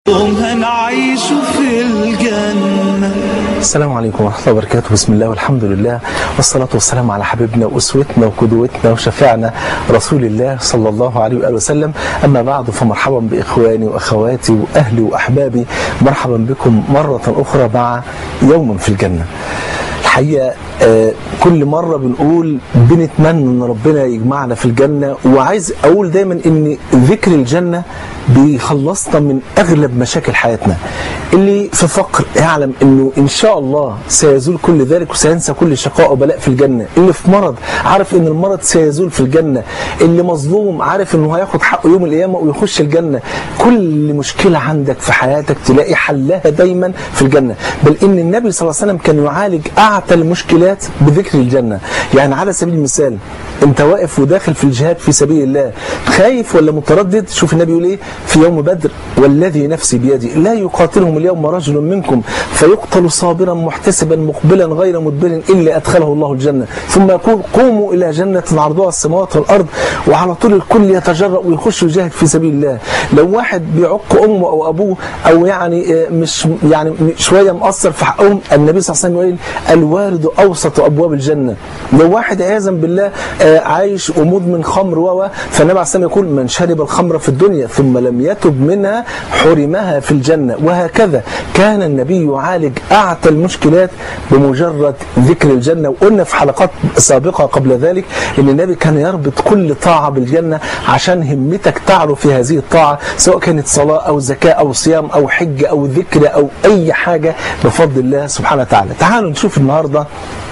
يوم هنعيش في الجنة السلام عليكم ورحمة الله وبركاته بسم الله والحمد لله والصلاة والسلام على حبيبنا وأسوتنا وقدوتنا وشفيعنا رسول الله صلى الله عليه وآله وسلم أما بعد فمرحبا بإخواني وأخواتي وأهلي وأحبابي مرحبا بكم مرة أخرى مع يوم في الجنة الحقيقة آه، كل مرة بنقول بنتمنى ان ربنا يجمعنا في الجنة وعايز اقول دايما ان ذكر الجنة بيخلصنا من اغلب مشاكل حياتنا اللي في فقر يعلم انه ان شاء الله سيزول كل ذلك وسينسى كل شقاء وبلاء في الجنة اللي في مرض عارف ان المرض سيزول في الجنة اللي مظلوم عارف انه هياخد حقه يوم القيامة ويخش الجنة كل مشكلة عندك في حياتك تلاقي حلها دايما في الجنة بل ان النبي صلى الله عليه وسلم كان يعالج اعتى المشكلات بذكر الجنة يعني على سبيل المثال انت واقف وداخل في الجهاد في سبيل الله خايف ولا متردد شوف النبي يقول ايه في يوم بدر والذي نفسي بيدي لا يقاتلهم اليوم رجل منكم فيقتل صابرا محتسبا مقبلا غير مدبر الا ادخله الله الجنه ثم يقول قوموا الى جنه عرضها السماوات والارض وعلى طول الكل يتجرأ ويخش يجاهد في سبيل الله لو واحد بيعق امه او ابوه او يعني آه، مش يعني شويه مقصر في حقهم النبي صلى الله عليه وسلم يقول الوارد اوسط ابواب الجنه لو واحد عياذا بالله آه، عايش ومدمن خمر و فالنبي عليه الصلاه والسلام يقول من شرب الخمر في الدنيا ثم لم يتب منها حرمها في الجنه وهكذا كان النبي يعالج اعتى المشكلات بمجرد ذكر الجنه وقلنا في حلقات سابقه قبل ذلك ان النبي كان يربط كل طاعه بالجنه عشان همتك تعلو في هذه الطاعه سواء كانت صلاه او زكاه او صيام او حج او ذكر او اي حاجه بفضل الله سبحانه وتعالى تعالوا نشوف النهارده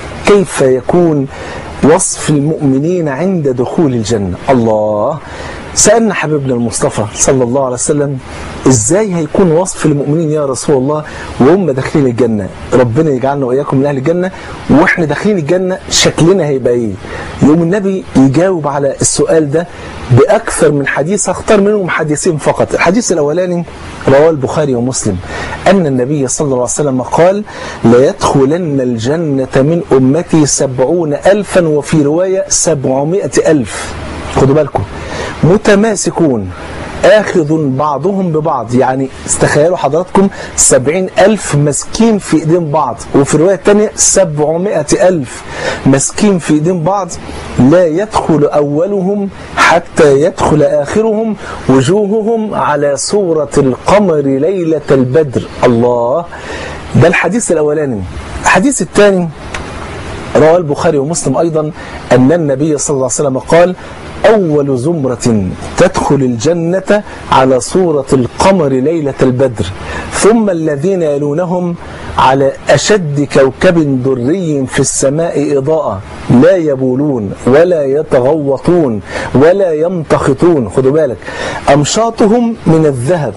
كيف يكون وصف المؤمنين عند دخول الجنة الله سألنا حبيبنا المصطفى صلى الله عليه وسلم ازاي هيكون وصف المؤمنين يا رسول الله وهم داخلين الجنة ربنا يجعلنا وإياكم من أهل الجنة واحنا داخلين الجنة شكلنا هيبقى ايه يوم النبي يجاوب على السؤال ده بأكثر من حديث هختار منهم حديثين فقط الحديث الأولاني رواه البخاري ومسلم أن النبي صلى الله عليه وسلم قال ليدخلن الجنة من أمتي سبعون ألفا وفي رواية سبعمائة ألف خدوا بالكم متماسكون آخذ بعضهم ببعض يعني استخيلوا حضراتكم سبعين ألف مسكين في إيدين بعض وفي الرواية الثانية سبعمائة ألف مسكين في إيدين بعض لا يدخل أولهم حتى يدخل آخرهم وجوههم على صورة القمر ليلة البدر الله ده الحديث الأولاني الحديث الثاني رواه البخاري ومسلم أيضا أن النبي صلى الله عليه وسلم قال أول زمرة تدخل الجنة على صورة القمر ليلة البدر ثم الذين يلونهم على أشد كوكب دري في السماء إضاءة لا يبولون ولا يتغوطون ولا يمتخطون خدوا بالك أمشاطهم من الذهب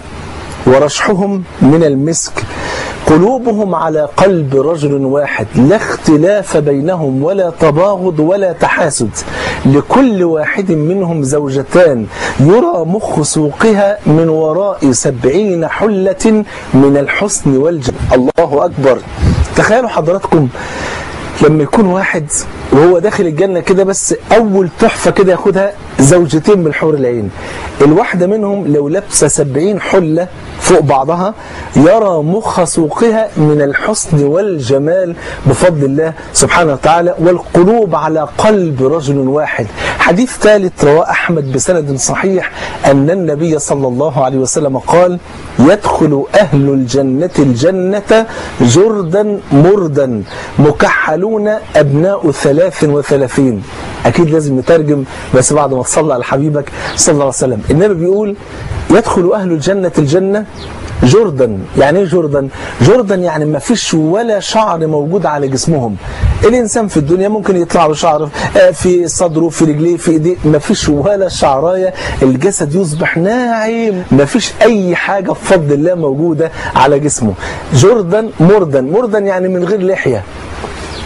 ورشحهم من المسك قلوبهم على قلب رجل واحد لا اختلاف بينهم ولا تباغض ولا تحاسد لكل واحد منهم زوجتان يرى مخ سوقها من وراء سبعين حلة من الحسن والجمال الله أكبر تخيلوا حضراتكم لما يكون واحد وهو داخل الجنة كده بس أول تحفة كده ياخدها زوجتين من الحور العين الواحدة منهم لو لابسة سبعين حلة فوق بعضها يرى مخ سوقها من الحسن والجمال بفضل الله سبحانه وتعالى والقلوب على قلب رجل واحد حديث ثالث رواه أحمد بسند صحيح أن النبي صلى الله عليه وسلم قال يدخل أهل الجنة الجنة جردا مردا مكحلون أبناء ثلاث وثلاثين أكيد لازم نترجم بس بعد ما تصلى على حبيبك صلى الله عليه وسلم النبي بيقول يدخل أهل الجنة الجنة جردا يعني ايه جردا جردا يعني ما فيش ولا شعر موجود على جسمهم الانسان في الدنيا ممكن يطلع له شعر آه، في صدره في رجليه في ايديه ما فيش ولا شعرايه الجسد يصبح ناعم ما فيش اي حاجه بفضل الله موجوده على جسمه جردا مردا مردا يعني من غير لحيه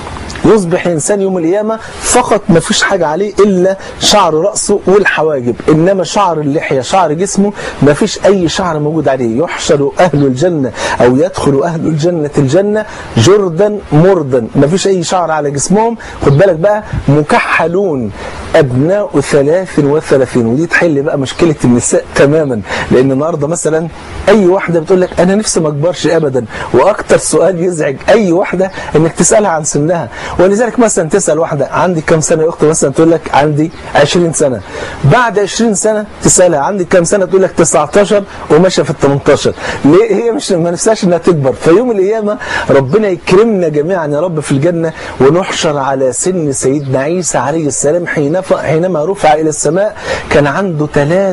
يصبح انسان يوم القيامه فقط ما فيش حاجه عليه الا شعر راسه والحواجب انما شعر اللحيه شعر جسمه ما فيش اي شعر موجود عليه يحشر اهل الجنه او يدخل اهل الجنه الجنه جردا مردا ما فيش اي شعر على جسمهم خد بالك بقى مكحلون ابناء 33 ودي تحل بقى مشكله النساء تماما لان النهارده مثلا اي واحده بتقول لك انا نفسي ما اكبرش ابدا واكتر سؤال يزعج اي واحده انك تسالها عن سنها ولذلك مثلا تسال واحده عندي كم سنه يا اخت مثلا تقول لك عندي 20 سنه بعد 20 سنه تسالها عندي كم سنه تقول لك 19 وماشيه في ال 18 ليه هي مش ما نفسهاش انها تكبر فيوم القيامه ربنا يكرمنا جميعا يا رب في الجنه ونحشر على سن سيدنا عيسى عليه السلام حين حينما رفع الى السماء كان عنده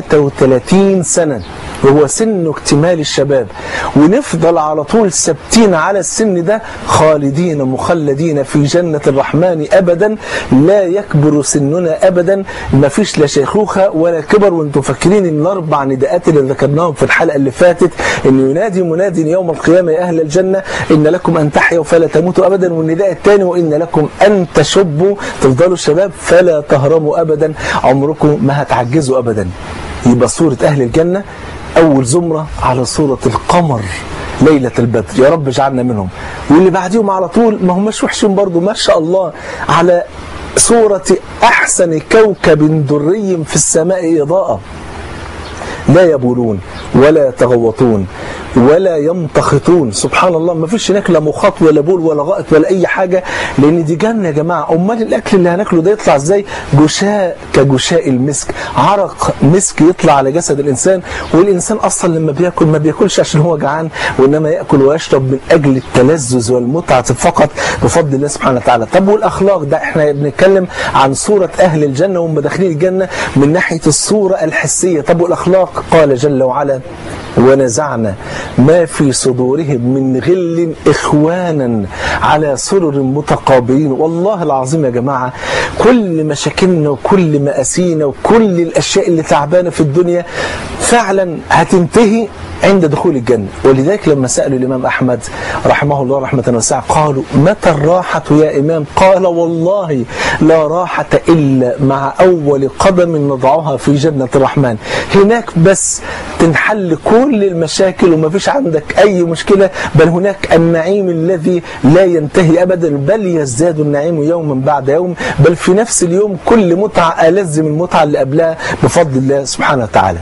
33 سنه وهو سن اكتمال الشباب ونفضل على طول ثابتين على السن ده خالدين مخلدين في جنة الرحمن أبدا لا يكبر سننا أبدا ما فيش لا شيخوخة ولا كبر وانتم فاكرين ان الأربع نداءات اللي ذكرناهم في الحلقة اللي فاتت ان ينادي مناد يوم القيامة يا أهل الجنة إن لكم أن تحيوا فلا تموتوا أبدا والنداء الثاني وإن لكم أن تشبوا تفضلوا شباب فلا تهرموا أبدا عمركم ما هتعجزوا أبدا يبقى صورة أهل الجنة أول زمرة على صورة القمر ليلة البدر يا رب اجعلنا منهم واللي بعديهم على طول ما هماش وحشين برضو ما شاء الله على صورة أحسن كوكب دري في السماء إضاءة لا يبولون ولا يتغوطون ولا يمتخطون سبحان الله ما فيش هناك لا مخاط ولا بول ولا غائط ولا اي حاجه لان دي جنه يا جماعه امال الاكل اللي هناكله ده يطلع ازاي جشاء كجشاء المسك عرق مسك يطلع على جسد الانسان والانسان اصلا لما بياكل ما بياكلش عشان هو جعان وانما ياكل ويشرب من اجل التلذذ والمتعه فقط بفضل الله سبحانه وتعالى طب والاخلاق ده احنا بنتكلم عن صوره اهل الجنه وهم داخلين الجنه من ناحيه الصوره الحسيه طب والاخلاق قال جل وعلا ونزعنا ما في صدورهم من غل إخوانا على سرر متقابلين والله العظيم يا جماعة كل مشاكلنا وكل مآسينا وكل الأشياء اللي تعبانة في الدنيا فعلا هتنتهي عند دخول الجنة ولذلك لما سألوا الإمام أحمد رحمه الله رحمة واسعة قالوا متى الراحة يا إمام قال والله لا راحة إلا مع أول قدم نضعها في جنة الرحمن هناك بس تنحل كل المشاكل وما فيش عندك أي مشكلة بل هناك النعيم الذي لا ينتهي أبدا بل يزداد النعيم يوما بعد يوم بل في نفس اليوم كل متعة ألذ من المتعة اللي قبلها بفضل الله سبحانه وتعالى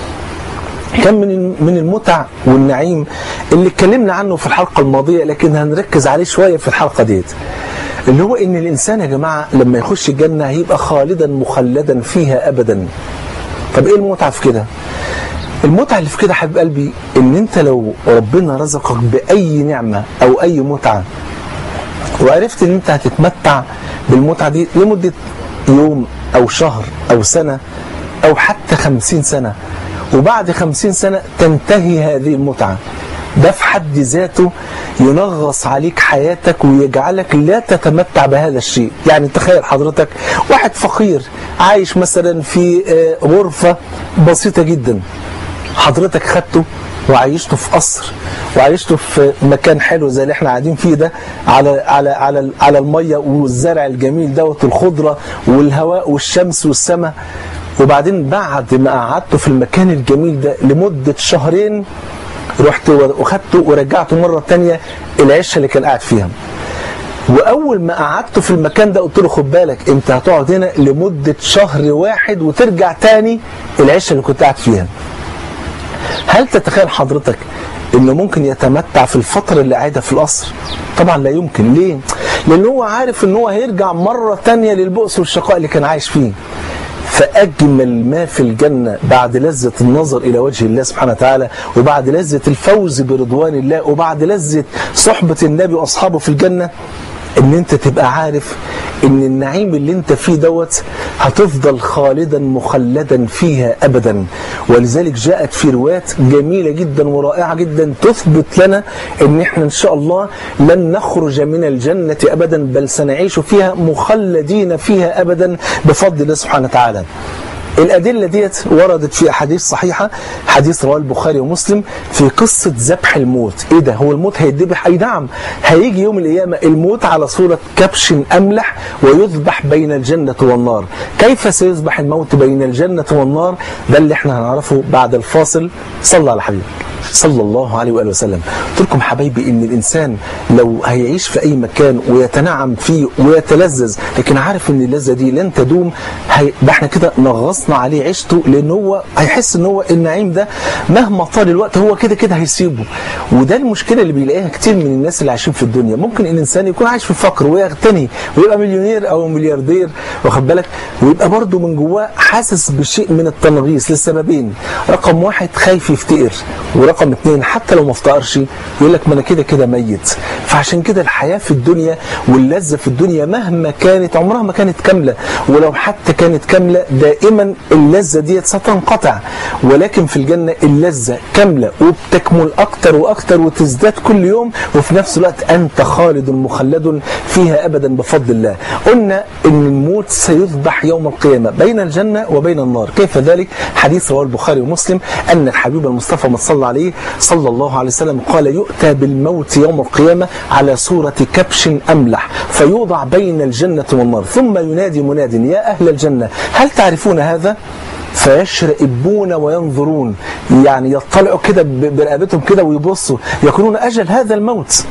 كم من من المتع والنعيم اللي اتكلمنا عنه في الحلقه الماضيه لكن هنركز عليه شويه في الحلقه ديت اللي هو ان الانسان يا جماعه لما يخش الجنه هيبقى خالدا مخلدا فيها ابدا طب ايه المتعه في كده المتعه اللي في كده حبيب قلبي ان انت لو ربنا رزقك باي نعمه او اي متعه وعرفت ان انت هتتمتع بالمتعه دي لمده يوم او شهر او سنه او حتى خمسين سنه وبعد خمسين سنة تنتهي هذه المتعة ده في حد ذاته ينغص عليك حياتك ويجعلك لا تتمتع بهذا الشيء يعني تخيل حضرتك واحد فقير عايش مثلا في غرفة بسيطة جدا حضرتك خدته وعيشته في قصر وعيشته في مكان حلو زي اللي احنا قاعدين فيه ده على على على على الميه والزرع الجميل دوت والخضره والهواء والشمس والسماء وبعدين بعد ما قعدته في المكان الجميل ده لمدة شهرين رحت وخدته ورجعته مرة تانية العشة اللي كان قاعد فيها وأول ما قعدته في المكان ده قلت له خد بالك أنت هتقعد هنا لمدة شهر واحد وترجع تاني العشة اللي كنت قاعد فيها هل تتخيل حضرتك انه ممكن يتمتع في الفترة اللي قاعدها في القصر طبعا لا يمكن ليه لان هو عارف ان هو هيرجع مرة تانية للبؤس والشقاء اللي كان عايش فيه فأجمل ما في الجنة بعد لذة النظر إلى وجه الله سبحانه وتعالى وبعد لذة الفوز برضوان الله وبعد لذة صحبة النبي وأصحابه في الجنة ان انت تبقى عارف ان النعيم اللي انت فيه دوت هتفضل خالدا مخلدا فيها ابدا ولذلك جاءت في روايات جميله جدا ورائعه جدا تثبت لنا ان احنا ان شاء الله لن نخرج من الجنه ابدا بل سنعيش فيها مخلدين فيها ابدا بفضل الله سبحانه وتعالى الأدلة ديت وردت في أحاديث صحيحة حديث رواه البخاري ومسلم في قصة ذبح الموت إيه ده هو الموت هيتذبح أي نعم هيجي يوم القيامة الموت على صورة كبش أملح ويذبح بين الجنة والنار كيف سيذبح الموت بين الجنة والنار ده اللي احنا هنعرفه بعد الفاصل صلى على حبيبك صلى الله عليه وآله وسلم قلت لكم حبايبي ان الانسان لو هيعيش في اي مكان ويتنعم فيه ويتلذذ لكن عارف ان اللذة دي لن تدوم هي... احنا كده نغصنا عليه عيشته لان هو هيحس ان هو النعيم ده مهما طال الوقت هو كده كده هيسيبه وده المشكلة اللي بيلاقيها كتير من الناس اللي عايشين في الدنيا ممكن الانسان يكون عايش في فقر ويغتني ويبقى مليونير او ملياردير واخد بالك ويبقى برضه من جواه حاسس بشيء من التنغيص لسببين رقم واحد خايف يفتقر ورقم اثنين حتى لو ما افتقرش يقول لك ما انا كده كده ميت فعشان كده الحياه في الدنيا واللذه في الدنيا مهما كانت عمرها ما كانت كامله ولو حتى كانت كامله دائما اللذه ديت ستنقطع ولكن في الجنه اللذه كامله وبتكمل اكتر واكتر وتزداد كل يوم وفي نفس الوقت انت خالد مخلد فيها ابدا بفضل الله قلنا ان الموت سيذبح يوم القيامه بين الجنه وبين النار كيف ذلك حديث رواه البخاري ومسلم ان الحبيب المصطفى ما صلى عليه صلى الله عليه وسلم قال يؤتى بالموت يوم القيامة على صورة كبش أملح فيوضع بين الجنة والنار ثم ينادي مناد يا أهل الجنة هل تعرفون هذا؟ فيشرئبون وينظرون يعني يطلعوا كده برقبتهم كده ويبصوا يقولون أجل هذا الموت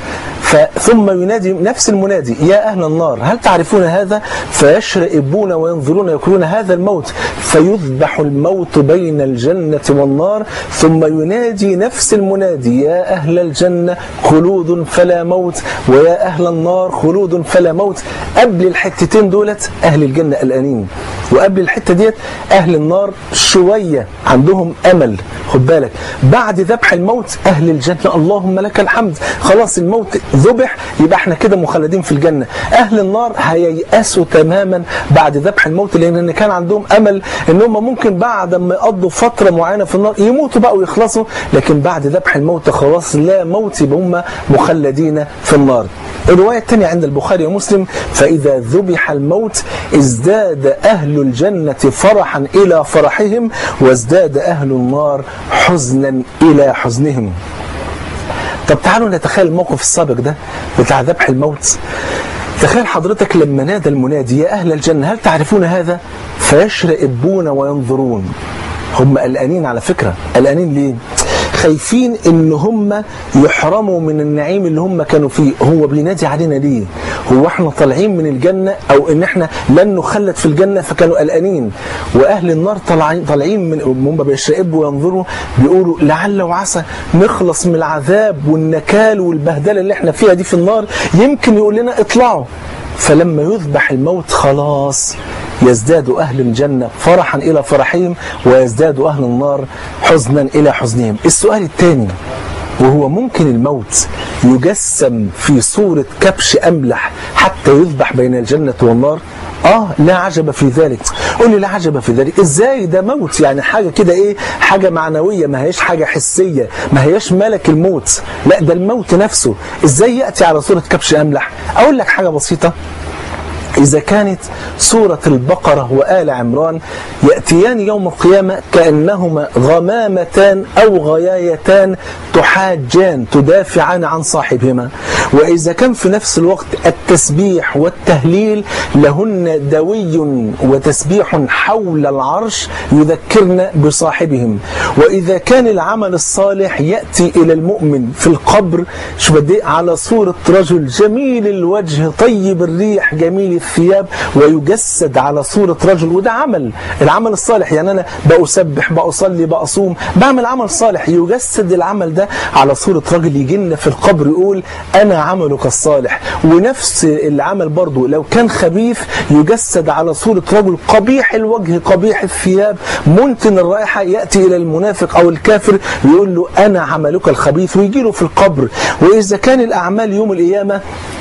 ثم ينادي نفس المنادي يا أهل النار هل تعرفون هذا فيشرئبون وينظرون يقولون هذا الموت فيذبح الموت بين الجنة والنار ثم ينادي نفس المنادي يا أهل الجنة خلود فلا موت ويا أهل النار خلود فلا موت قبل الحتتين دولت أهل الجنة الآنين وقبل الحتة ديت أهل النار شوية عندهم أمل خد بالك بعد ذبح الموت أهل الجنة اللهم لك الحمد خلاص الموت ذبح يبقى احنا كده مخلدين في الجنة أهل النار هييأسوا تماما بعد ذبح الموت لأن كان عندهم أمل إن هم ممكن بعد ما يقضوا فترة معينة في النار يموتوا بقى ويخلصوا لكن بعد ذبح الموت خلاص لا موت يبقى هم مخلدين في النار الرواية الثانية عند البخاري ومسلم فإذا ذبح الموت ازداد أهل الجنة فرحا إلى فرحهم وازداد أهل النار حزنا إلى حزنهم طب تعالوا نتخيل الموقف السابق ده بتاع ذبح الموت تخيل حضرتك لما نادى المنادي يا أهل الجنة هل تعرفون هذا فيشرئبون وينظرون هم قلقانين على فكرة قلقانين ليه خايفين ان هم يحرموا من النعيم اللي هم كانوا فيه هو بينادي علينا ليه هو احنا طالعين من الجنة او ان احنا لن نخلد في الجنة فكانوا قلقانين واهل النار طالعين طالعين من هم بيشرقبوا وينظروا بيقولوا لعل وعسى نخلص من العذاب والنكال والبهدلة اللي احنا فيها دي في النار يمكن يقول لنا اطلعوا فلما يذبح الموت خلاص يزداد أهل الجنة فرحا إلى فرحهم ويزداد أهل النار حزنا إلى حزنهم السؤال الثاني وهو ممكن الموت يجسم في صورة كبش أملح حتى يذبح بين الجنة والنار اه لا عجب في ذلك قول لي لا عجب في ذلك ازاي ده موت يعني حاجة كده ايه حاجة معنوية ما هيش حاجة حسية ما هيش ملك الموت لا ده الموت نفسه ازاي يأتي على صورة كبش أملح اقول لك حاجة بسيطة إذا كانت سورة البقرة وآل عمران يأتيان يوم القيامة كأنهما غمامتان أو غيايتان تحاجان تدافعان عن صاحبهما وإذا كان في نفس الوقت التسبيح والتهليل لهن دوي وتسبيح حول العرش يذكرن بصاحبهم وإذا كان العمل الصالح يأتي إلى المؤمن في القبر شو بدي على صورة رجل جميل الوجه طيب الريح جميل الثياب ويجسد على صورة رجل وده عمل العمل الصالح يعني أنا بأسبح بأصلي بأصوم بعمل عمل صالح يجسد العمل ده على صورة رجل يجي لنا في القبر يقول أنا عملك الصالح ونفس العمل برضو لو كان خبيث يجسد على صورة رجل قبيح الوجه قبيح الثياب منتن الرائحة يأتي إلى المنافق أو الكافر ويقول له أنا عملك الخبيث ويجي له في القبر وإذا كان الأعمال يوم القيامة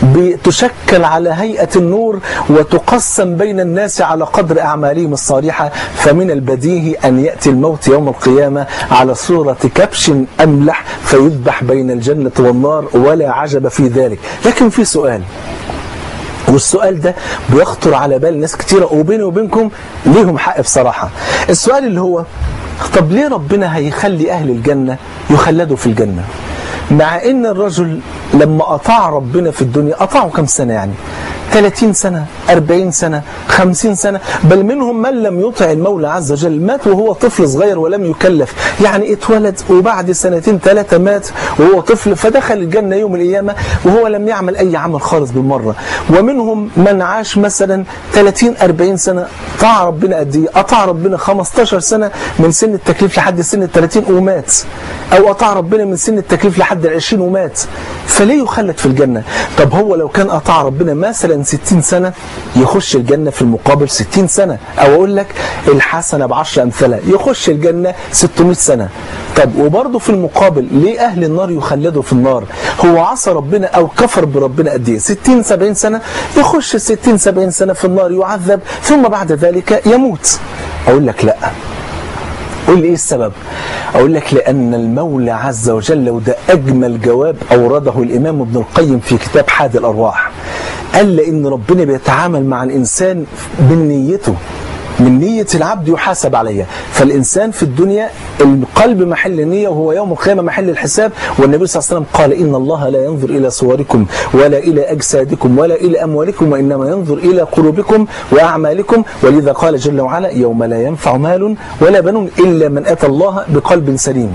بتشكل على هيئة النور وتقسم بين الناس على قدر أعمالهم الصالحة فمن البديهي أن يأتي الموت يوم القيامة على صورة كبش أملح فيذبح بين الجنة والنار ولا عجب في ذلك لكن في سؤال والسؤال ده بيخطر على بال ناس كتيرة وبيني وبينكم ليهم حق بصراحة السؤال اللي هو طب ليه ربنا هيخلي أهل الجنة يخلدوا في الجنة مع ان الرجل لما اطاع ربنا في الدنيا اطاعه كم سنة يعني 30 سنة 40 سنة 50 سنة بل منهم من لم يطع المولى عز وجل مات وهو طفل صغير ولم يكلف يعني اتولد وبعد سنتين ثلاثة مات وهو طفل فدخل الجنة يوم القيامة وهو لم يعمل أي عمل خالص بالمرة ومنهم من عاش مثلا 30 40 سنة طاع ربنا قد ايه أطاع ربنا 15 سنة من سن التكليف لحد سن ال 30 ومات أو أطاع ربنا من سن التكليف لحد ال 20 ومات فليه يخلد في الجنة طب هو لو كان أطاع ربنا مثلا 60 سنة يخش الجنة في المقابل 60 سنة أو أقول لك الحسنة بعشر أمثلة يخش الجنة 600 سنة طب وبرضه في المقابل ليه أهل النار يخلدوا في النار هو عصى ربنا أو كفر بربنا قد إيه 60 70 سنة يخش 60 70 سنة في النار يعذب ثم بعد ذلك يموت أقول لك لأ قول لي ايه السبب اقول لك لان المولى عز وجل وده اجمل جواب اورده الامام ابن القيم في كتاب حاد الارواح قال لان ربنا بيتعامل مع الانسان من نيته من نية العبد يحاسب عليها فالإنسان في الدنيا القلب محل النية وهو يوم القيامة محل الحساب والنبي صلى الله عليه وسلم قال إن الله لا ينظر إلى صوركم ولا إلى أجسادكم ولا إلى أموالكم وإنما ينظر إلى قلوبكم وأعمالكم ولذا قال جل وعلا يوم لا ينفع مال ولا بنون إلا من أتى الله بقلب سليم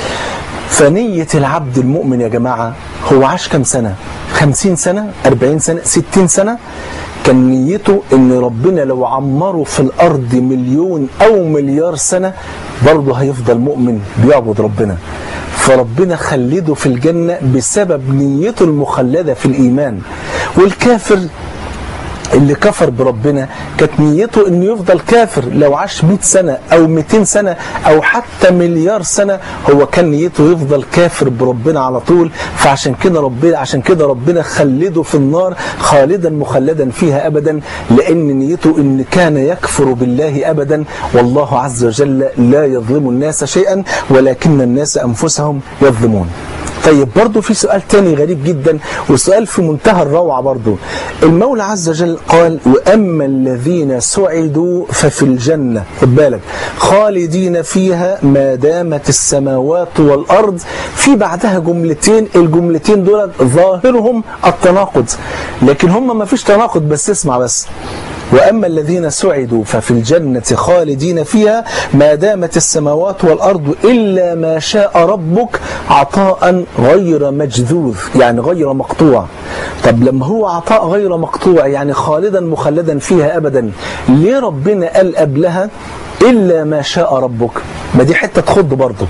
فنية العبد المؤمن يا جماعة هو عاش كم سنة خمسين سنة أربعين سنة ستين سنة كان نيته ان ربنا لو عمره في الارض مليون او مليار سنة برضه هيفضل مؤمن بيعبد ربنا فربنا خلده في الجنة بسبب نيته المخلدة في الإيمان والكافر اللي كفر بربنا كانت نيته انه يفضل كافر لو عاش 100 سنة او 200 سنة او حتى مليار سنة هو كان نيته يفضل كافر بربنا على طول فعشان كده ربنا عشان كده ربنا خلده في النار خالدا مخلدا فيها ابدا لان نيته ان كان يكفر بالله ابدا والله عز وجل لا يظلم الناس شيئا ولكن الناس انفسهم يظلمون طيب برضه في سؤال تاني غريب جدا وسؤال في منتهى الروعة برضه المولى عز وجل قال وأما الذين سعدوا ففي الجنة خد بالك خالدين فيها ما دامت السماوات والأرض في بعدها جملتين الجملتين دول ظاهرهم التناقض لكن هم ما فيش تناقض بس اسمع بس وأما الذين سعدوا ففي الجنة خالدين فيها ما دامت السماوات والأرض إلا ما شاء ربك عطاء غير مجذوذ يعني غير مقطوع طب لما هو عطاء غير مقطوع يعني خالدا مخلدا فيها أبدا ليه ربنا قال قبلها إلا ما شاء ربك ما دي حتة تخض برضه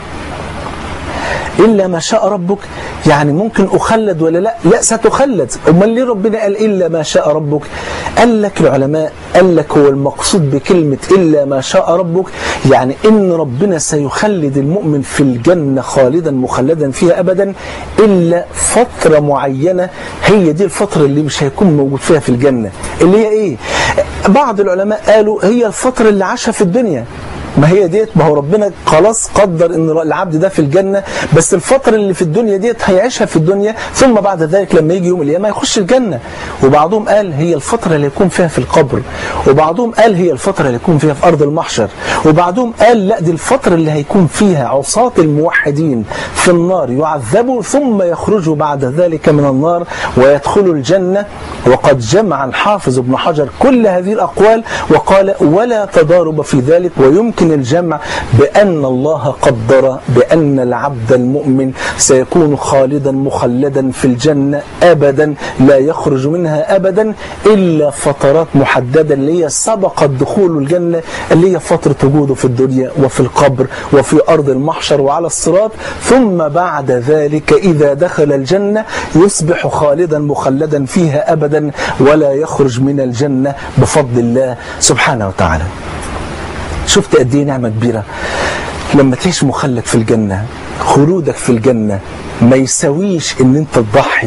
إلا ما شاء ربك يعني ممكن أخلد ولا لا لا ستخلد أمال ليه ربنا قال إلا ما شاء ربك قال لك العلماء قال لك هو المقصود بكلمة إلا ما شاء ربك يعني إن ربنا سيخلد المؤمن في الجنة خالدا مخلدا فيها أبدا إلا فترة معينة هي دي الفترة اللي مش هيكون موجود فيها في الجنة اللي هي إيه بعض العلماء قالوا هي الفترة اللي عاشها في الدنيا ما هي ديت ما هو ربنا خلاص قدر ان العبد ده في الجنه بس الفتره اللي في الدنيا ديت هيعيشها في الدنيا ثم بعد ذلك لما يجي يوم القيامه يخش الجنه وبعضهم قال هي الفتره اللي يكون فيها في القبر وبعضهم قال هي الفتره اللي يكون فيها في ارض المحشر وبعضهم قال لا دي الفتره اللي هيكون فيها عصاة الموحدين في النار يعذبوا ثم يخرجوا بعد ذلك من النار ويدخلوا الجنه وقد جمع الحافظ ابن حجر كل هذه الاقوال وقال ولا تضارب في ذلك ويمكن يمكن الجمع بأن الله قدر بأن العبد المؤمن سيكون خالدا مخلدا في الجنة أبدا لا يخرج منها أبدا إلا فترات محددة اللي هي سبقت دخول الجنة اللي هي فترة وجوده في الدنيا وفي القبر وفي أرض المحشر وعلى الصراط ثم بعد ذلك إذا دخل الجنة يصبح خالدا مخلدا فيها أبدا ولا يخرج من الجنة بفضل الله سبحانه وتعالى شفت قد ايه نعمه كبيره لما تعيش مخلد في الجنه خلودك في الجنه ما يساويش ان انت تضحي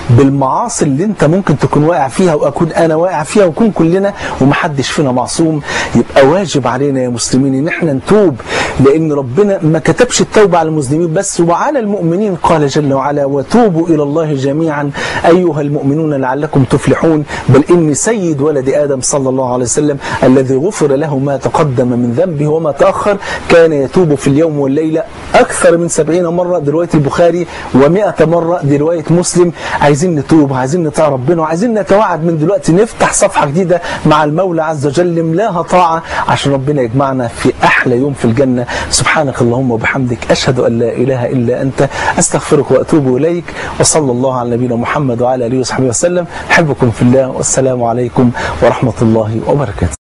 بالمعاصي اللي انت ممكن تكون واقع فيها واكون انا واقع فيها وكون كلنا ومحدش فينا معصوم يبقى واجب علينا يا مسلمين ان احنا نتوب لان ربنا ما كتبش التوبه على المذنبين بس وعلى المؤمنين قال جل وعلا وتوبوا الى الله جميعا ايها المؤمنون لعلكم تفلحون بل ان سيد ولد ادم صلى الله عليه وسلم الذي غفر له ما تقدم من ذنبه وما تاخر كان يتوب في اليوم والليله اكثر من سبعين مره دي روايه البخاري و100 مره دي روايه مسلم عايزين نتوب عايزين نطيع ربنا وعايزين نتوعد من دلوقتي نفتح صفحه جديده مع المولى عز وجل نملاها طاعه عشان ربنا يجمعنا في احلى يوم في الجنه سبحانك اللهم وبحمدك اشهد ان لا اله الا انت استغفرك واتوب اليك وصلى الله على نبينا محمد وعلى اله وصحبه وسلم احبكم في الله والسلام عليكم ورحمه الله وبركاته